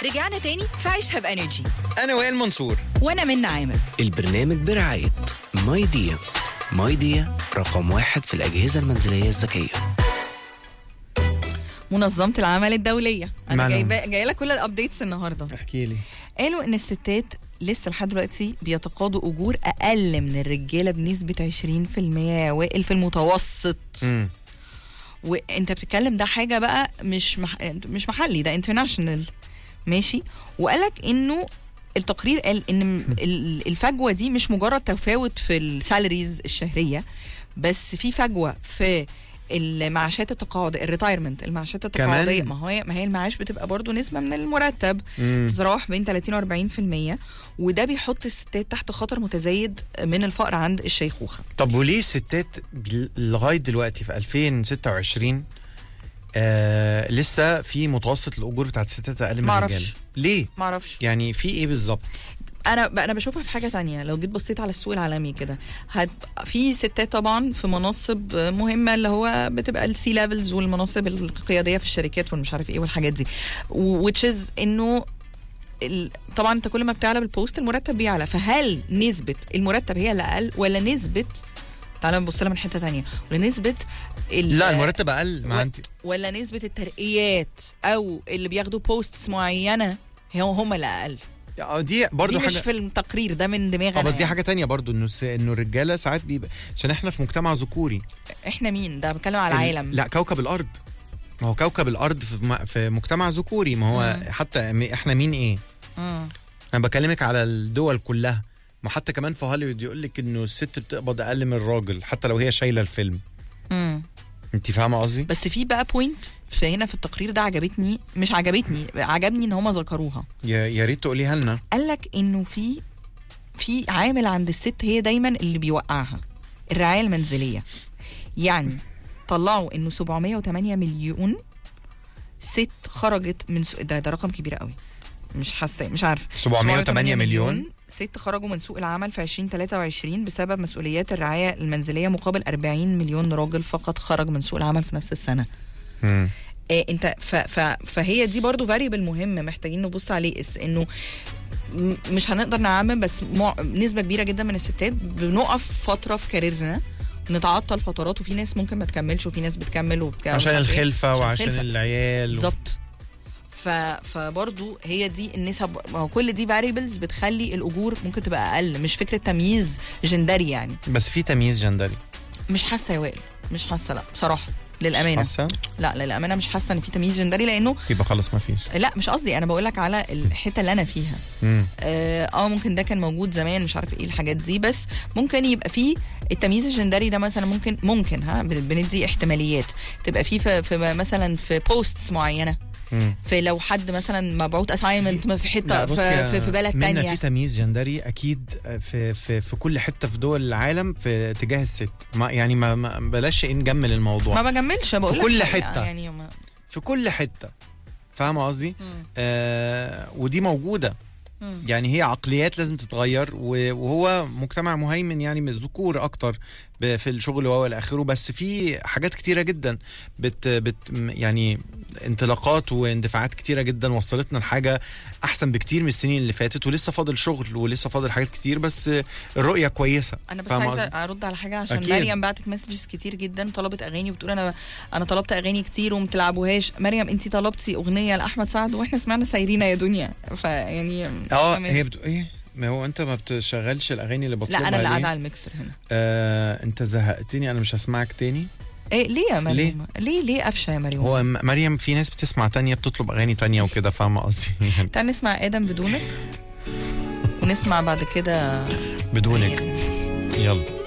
رجعنا تاني في عيشها بانرجي انا وائل منصور وانا من عامر البرنامج برعاية ماي ديا ماي ديا رقم واحد في الأجهزة المنزلية الذكية منظمه العمل الدوليه انا مالهم؟ جايبه جايه لك كل الابديتس النهارده احكي لي قالوا ان الستات لسه لحد دلوقتي بيتقاضوا اجور اقل من الرجاله بنسبه 20% يا وائل في المتوسط امم وانت بتتكلم ده حاجه بقى مش مح... مش محلي ده انترناشونال ماشي وقالك انه التقرير قال ان م- ال- الفجوه دي مش مجرد تفاوت في السالاريز الشهريه بس في فجوه في المعاشات التقاعديه الريتايرمنت المعاشات التقاعديه كمان؟ ما هي ما هي المعاش بتبقى برضو نسبه من المرتب مم. تتراوح بين 30 و 40% وده بيحط الستات تحت خطر متزايد من الفقر عند الشيخوخه طب وليه الستات بل- لغايه دلوقتي في 2026 آه لسه في متوسط الاجور بتاعت الستات اقل من معرفش. الرجاله ليه معرفش يعني في ايه بالظبط انا انا بشوفها في حاجه تانية لو جيت بصيت على السوق العالمي كده هت في ستات طبعا في مناصب مهمه اللي هو بتبقى السي ليفلز والمناصب القياديه في الشركات والمش عارف ايه والحاجات دي which is انه ال- طبعا انت كل ما بتعلى بالبوست المرتب بيعلى فهل نسبه المرتب هي اللي اقل ولا نسبه تعالى نبص لها من حته تانية ولا نسبه ال- لا المرتب اقل و- ما انت ولا نسبه الترقيات او اللي بياخدوا بوستس معينه هم هم اللي اقل آه، دي برضو دي مش حاجه في التقرير ده من دماغنا اه بس دي يعني. حاجه تانية برضو انه الس- انه الرجاله ساعات بيبقى عشان احنا في مجتمع ذكوري احنا مين ده بتكلم على ال- العالم لا كوكب الارض ما هو كوكب الارض في, م- في مجتمع ذكوري ما هو مم. حتى م- احنا مين ايه مم. انا بكلمك على الدول كلها ما حتى كمان في هوليوود يقول لك انه الست بتقبض اقل من الراجل حتى لو هي شايله الفيلم مم. انت فاهمه قصدي بس في بقى بوينت في هنا في التقرير ده عجبتني مش عجبتني عجبني ان هم ذكروها يا يا ريت تقوليها لنا قال لك انه في في عامل عند الست هي دايما اللي بيوقعها الرعايه المنزليه يعني طلعوا انه 708 مليون ست خرجت من سوق ده ده رقم كبير قوي مش حاسه مش عارفه 708 مليون ست خرجوا من سوق العمل في 2023 بسبب مسؤوليات الرعايه المنزليه مقابل 40 مليون راجل فقط خرج من سوق العمل في نفس السنه مم. إيه انت ف ف فهي دي برضو فاريبل مهم محتاجين نبص عليه اس انه م- مش هنقدر نعمم بس مع نسبه كبيره جدا من الستات بنقف فتره في كاريرنا نتعطل فترات وفي ناس ممكن ما تكملش وفي ناس بتكمل وبتاع عشان مش عارف إيه. الخلفه عشان وعشان الخلفة. العيال و... بالظبط ف فبرضو هي دي النسب ما هو كل دي فاريبلز بتخلي الاجور ممكن تبقى اقل مش فكره تمييز جندري يعني بس في تمييز جندري مش حاسه يا وائل مش حاسه لا بصراحه للامانه حاسه لا للامانه مش حاسه ان في تمييز جندري لانه يبقى خلاص ما فيش لا مش قصدي انا بقول لك على الحته اللي انا فيها مم. اه آه، ممكن ده كان موجود زمان مش عارف ايه الحاجات دي بس ممكن يبقى فيه التمييز الجندري ده مثلا ممكن ممكن ها بن- بندي احتماليات تبقى فيه في, في مثلا في بوستس معينه مم. في لو حد مثلا مبعوث اساينمنت في حته لا، بصي يا في, في, في بلد منى تانية في تمييز جندري اكيد في في في كل حته في دول العالم في تجاه الست ما يعني ما, ما بلاش إيه نجمل الموضوع ما بجملش بقول لك كل حقيقة حتة. يعني ما في كل حته فاهمه قصدي مم. آه ودي موجوده مم. يعني هي عقليات لازم تتغير و- وهو مجتمع مهيمن يعني من الذكور اكتر ب- في الشغل والى اخره بس في حاجات كتيره جدا بت بت م- يعني انطلاقات واندفاعات كتيره جدا وصلتنا لحاجه احسن بكتير من السنين اللي فاتت ولسه فاضل شغل ولسه فاضل حاجات كتير بس الرؤيه كويسه انا بس فاهمة عايزه قصدي؟ ارد على حاجه عشان أكيد. مريم بعتت مسجز كتير جدا طلبت اغاني وبتقول انا انا طلبت اغاني كتير وما بتلعبوهاش مريم انت طلبتي اغنيه لاحمد سعد واحنا سمعنا سايرينا يا دنيا فيعني اه تمام. هي بتقول ايه ما هو انت ما بتشغلش الاغاني اللي بطلبها لا انا اللي ليه؟ قاعده على الميكسر هنا آه انت زهقتني انا مش هسمعك تاني ايه ليه يا مريم ليه ليه قفشه يا مريم هو م- مريم في ناس بتسمع تانية بتطلب اغاني تانية وكده فاهمه قصدي يعني تعال نسمع ادم بدونك ونسمع بعد كده بدونك يعني يلا